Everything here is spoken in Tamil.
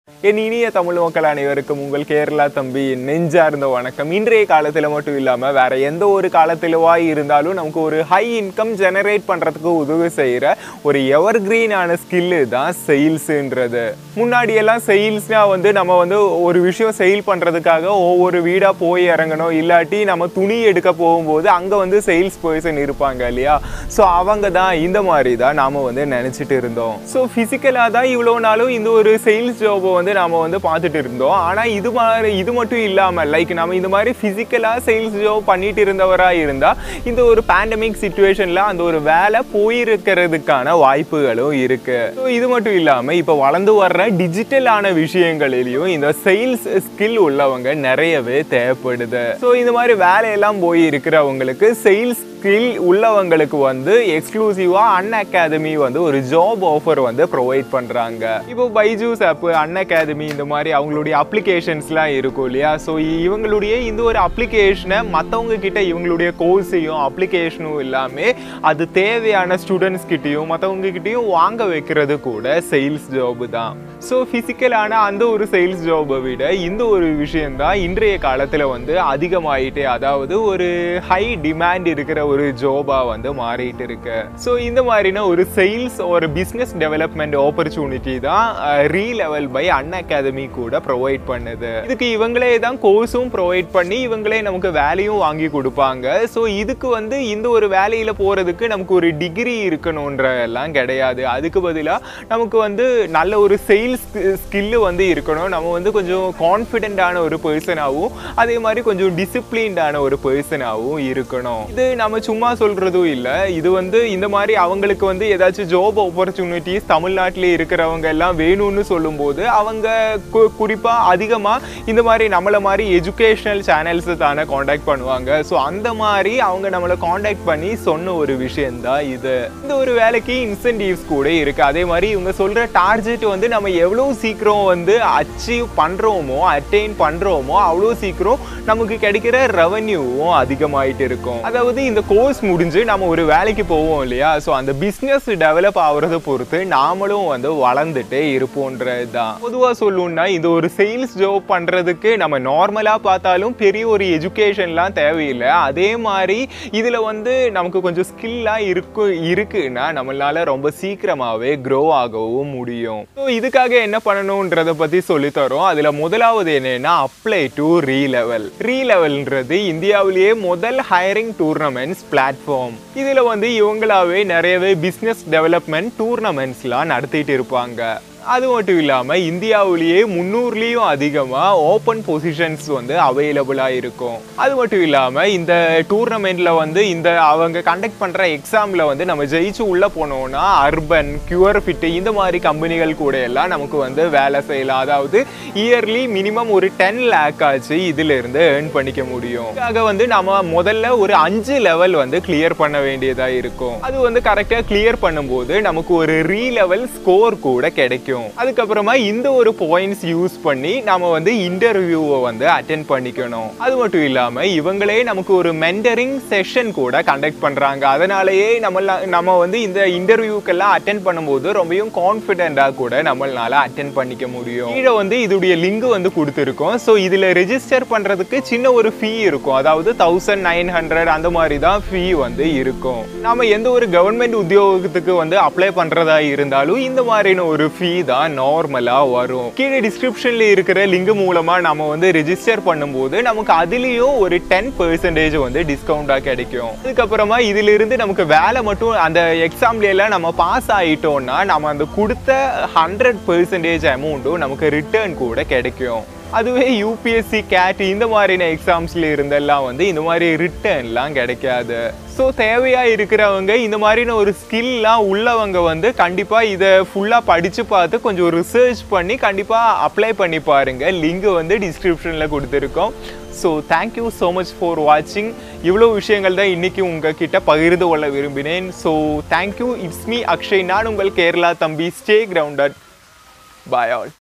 என் இனிய தமிழ் மக்கள் அனைவருக்கும் உங்கள் கேரளா தம்பி நெஞ்சார்ந்த வணக்கம் இன்றைய காலத்தில் மட்டும் இல்லாமல் வேற எந்த ஒரு காலத்திலவா இருந்தாலும் நமக்கு ஒரு ஹை இன்கம் ஜெனரேட் பண்ணுறதுக்கு உதவி செய்கிற ஒரு எவர் கிரீனான ஸ்கில்லு தான் சேல்ஸுன்றது முன்னாடி எல்லாம் சேல்ஸ்னா வந்து நம்ம வந்து ஒரு விஷயம் சேல் பண்ணுறதுக்காக ஒவ்வொரு வீடாக போய் இறங்கணும் இல்லாட்டி நம்ம துணி எடுக்க போகும்போது அங்கே வந்து சேல்ஸ் பர்சன் இருப்பாங்க இல்லையா ஸோ அவங்க தான் இந்த மாதிரி தான் நாம் வந்து நினச்சிட்டு இருந்தோம் ஸோ ஃபிசிக்கலாக தான் இவ்வளோ நாளும் இந்த ஒரு சேல்ஸ் ஜாபை வந்து நாம வந்து பார்த்துட்டு இருந்தோம் ஆனால் இது மாதிரி இது மட்டும் இல்லாமல் லைக் நம்ம இந்த மாதிரி ஃபிசிக்கலாக சேல்ஸ் ஜாப் பண்ணிட்டு இருந்தவராக இருந்தால் இந்த ஒரு பேண்டமிக் சுச்சுவேஷனில் அந்த ஒரு வேலை போயிருக்கிறதுக்கான வாய்ப்புகளும் இருக்கு ஸோ இது மட்டும் இல்லாமல் இப்போ வளர்ந்து வர்ற டிஜிட்டலான விஷயங்களிலையும் இந்த சேல்ஸ் ஸ்கில் உள்ளவங்க நிறையவே தேவைப்படுது ஸோ இந்த மாதிரி வேலையெல்லாம் போய் இருக்கிறவங்களுக்கு சேல்ஸ் ஸ்கில் உள்ளவங்களுக்கு வந்து எக்ஸ்க்ளூசிவா அன் அகாடமி வந்து ஒரு ஜாப் ஆஃபர் வந்து ப்ரொவைட் பண்றாங்க இப்போ பைஜூஸ் ஆப் அன் அகாடமி இந்த மாதிரி அவங்களுடைய அப்ளிகேஷன்ஸ்லாம் இருக்கும் இல்லையா ஸோ இவங்களுடைய இந்த ஒரு அப்ளிகேஷனை மற்றவங்க கிட்ட இவங்களுடைய கோர்ஸையும் அப்ளிகேஷனும் எல்லாமே அது தேவையான ஸ்டூடெண்ட்ஸ் கிட்டேயும் மற்றவங்க கிட்டேயும் வாங்க வைக்கிறது கூட சேல்ஸ் ஜாப் தான் ஸோ ஃபிசிக்கலான அந்த ஒரு சேல்ஸ் ஜாபை விட இந்த ஒரு விஷயம்தான் இன்றைய காலத்தில் வந்து அதிகமாயிட்டே அதாவது ஒரு ஹை டிமாண்ட் இருக்கிற ஒரு ஜாபாக வந்து மாறிட்டு இருக்கு ஸோ இந்த மாதிரின ஒரு சேல்ஸ் ஒரு பிஸ்னஸ் டெவலப்மெண்ட் ஆப்பர்ச்சுனிட்டி தான் Relevel by Unacademy கூட ப்ரொவைட் பண்ணுது இதுக்கு இவங்களே தான் கோர்ஸும் ப்ரொவைட் பண்ணி இவங்களே நமக்கு வேலையும் வாங்கி கொடுப்பாங்க ஸோ இதுக்கு வந்து இந்த ஒரு வேலையில் போகிறதுக்கு நமக்கு ஒரு டிகிரி இருக்கணுன்ற எல்லாம் கிடையாது அதுக்கு பதிலாக நமக்கு வந்து நல்ல ஒரு சேல்ஸ் ஸ்கில்லு வந்து இருக்கணும் நம்ம வந்து கொஞ்சம் கான்ஃபிடென்ட்டான ஒரு பர்சனாகவும் அதே மாதிரி கொஞ்சம் டிசிப்ளின்டான ஒரு பர்சனாகவும் இருக்கணும் இது நம்ம சும்மா சொல்கிறதும் இல்லை இது வந்து இந்த மாதிரி அவங்களுக்கு வந்து ஏதாச்சும் ஜாப் ஆப்பர்ச்சுனிட்டிஸ் தமிழ்நாட்டிலே இருக்கிறவங்க எல்லாம் வேணும்னு சொல்லும்போது அவங்க கு- குறிப்பா அதிகமாக இந்த மாதிரி நம்மளை மாதிரி எஜுகேஷனல் சேனல்ஸ் தானே காண்டாக்ட் பண்ணுவாங்க ஸோ அந்த மாதிரி அவங்க நம்மளை காண்டாக்ட் பண்ணி சொன்ன ஒரு விஷயம்தான் இது இந்த ஒரு வேலைக்கு இன்சென்டிவ்ஸ் கூட இருக்கு அதே மாதிரி இவங்க சொல்ற டார்கெட் வந்து நம்ம எவ்வளோ சீக்கிரம் வந்து அச்சீவ் பண்றோமோ அட்டைன் பண்றோமோ அவ்வளோ சீக்கிரம் நமக்கு கிடைக்கிற ரெவன்யூவும் அதிகமாயிட்டு இருக்கும் அதாவது இந்த கோர்ஸ் முடிஞ்சு நம்ம ஒரு வேலைக்கு போவோம் இல்லையா ஸோ அந்த பிஸ்னஸ் டெவலப் ஆகுறத பொறுத்து நாமளும் வந்து வளர்ந்துட்டே இருப்போன்றது தான் பொதுவாக சொல்லணும்னா இந்த ஒரு சேல்ஸ் ஜாப் பண்ணுறதுக்கு நம்ம நார்மலாக பார்த்தாலும் பெரிய ஒரு எஜுகேஷன்லாம் தேவையில்லை அதே மாதிரி இதில் வந்து நமக்கு கொஞ்சம் ஸ்கில்லாக இருக்கு இருக்குன்னா நம்மளால ரொம்ப சீக்கிரமாகவே க்ரோ ஆகவும் முடியும் ஸோ இதுக்காக என்ன பண்ணணுன்றதை பற்றி சொல்லித்தரோம் அதில் முதலாவது என்னன்னா அப்ளை டு ரீ லெவல் ரீ லெவல்ன்றது இந்தியாவிலேயே முதல் ஹையரிங் டூர்னமெண்ட்ஸ் பிளாட்ஃபார்ம் இதில் வந்து இவங்களாவே நிறையவே பிஸ்னஸ் டெவலப்மெண்ட் டூர்னமெண்ட்ஸ்லாம் நடத்திட்டு இருப்பாங்க அது மட்டும் இல்லாமல் இந்தியாவிலேயே முந்நூறுலேயும் அதிகமாக ஓப்பன் பொசிஷன்ஸ் வந்து அவைலபிளாக இருக்கும் அது மட்டும் இல்லாமல் இந்த டூர்னமெண்ட்டில் வந்து இந்த அவங்க கண்டக்ட் பண்ணுற எக்ஸாமில் வந்து நம்ம ஜெயிச்சு உள்ளே போனோம்னா அர்பன் கியூர் ஃபிட்டு இந்த மாதிரி கம்பெனிகள் கூட எல்லாம் நமக்கு வந்து வேலை செய்யலாம் அதாவது இயர்லி மினிமம் ஒரு டென் லேக் ஆச்சு இதிலிருந்து ஏர்ன் பண்ணிக்க முடியும் இதுக்காக வந்து நம்ம முதல்ல ஒரு அஞ்சு லெவல் வந்து கிளியர் பண்ண வேண்டியதாக இருக்கும் அது வந்து கரெக்டாக கிளியர் பண்ணும்போது நமக்கு ஒரு ரீ லெவல் ஸ்கோர் கூட கிடைக்கும் அதுக்கப்புறமா இந்த ஒரு பாயிண்ட்ஸ் யூஸ் பண்ணி நாம வந்து இன்டர்வியூவை வந்து அட்டென்ட் பண்ணிக்கணும் அது மட்டும் இல்லாம இவங்களே நமக்கு ஒரு மென்டரிங் செஷன் கூட கண்டக்ட் பண்றாங்க அதனாலேயே நம்ம நம்ம வந்து இந்த இன்டர்வியூக்கெல்லாம் அட்டென்ட் பண்ணும்போது ரொம்பவும் கான்ஃபிடென்ட்டாக கூட நம்மளால அட்டென்ட் பண்ணிக்க முடியும் கீழே வந்து இதோடைய லிங்க் வந்து கொடுத்துருக்கோம் ஸோ இதில் ரெஜிஸ்டர் பண்ணுறதுக்கு சின்ன ஒரு ஃபீ இருக்கும் அதாவது தௌசண்ட் நைன் ஹண்ட்ரட் அந்த மாதிரி தான் ஃபீ வந்து இருக்கும் நாம எந்த ஒரு கவர்மெண்ட் உத்தியோகத்துக்கு வந்து அப்ளை பண்ணுறதா இருந்தாலும் இந்த மாதிரியான ஒரு ஃபீ தான் நார்மலாக வரும் கீழே டிஸ்கிரிப்ஷனில் இருக்கிற லிங்க் மூலமாக நம்ம வந்து ரெஜிஸ்டர் பண்ணும்போது நமக்கு அதுலேயும் ஒரு டென் பெர்சன்டேஜ் வந்து டிஸ்கவுண்டாக கிடைக்கும் அதுக்கப்புறமா இதிலிருந்து நமக்கு வேலை மட்டும் அந்த எக்ஸாம்ல எல்லாம் நம்ம பாஸ் ஆயிட்டோம்னா நம்ம அந்த கொடுத்த ஹண்ட்ரட் பெர்சன்டேஜ் அமௌண்ட்டும் நமக்கு ரிட்டர்ன் கூட கிடைக்கும் அதுவே யூபிஎஸ்சி கேட் இந்த மாதிரியான எக்ஸாம்ஸ்ல இருந்தெல்லாம் வந்து இந்த மாதிரி ரிட்டர்ன்லாம் கிடைக்காது ஸோ தேவையா இருக்கிறவங்க இந்த மாதிரின ஒரு ஸ்கில்லாம் உள்ளவங்க வந்து கண்டிப்பா இதை ஃபுல்லா படிச்சு பார்த்து கொஞ்சம் ரிசர்ச் பண்ணி கண்டிப்பா அப்ளை பண்ணி பாருங்க லிங்க் வந்து டிஸ்கிரிப்ஷன்ல கொடுத்துருக்கோம் so thank you so much for வாட்சிங் இவ்வளோ விஷயங்கள் தான் இன்னைக்கு உங்ககிட்ட பகிர்ந்து கொள்ள விரும்பினேன் so thank you it's me Akshay நான் உங்கள் கேரளா தம்பி ஸ்டே கிரவுண்டட் பாய் ஆல்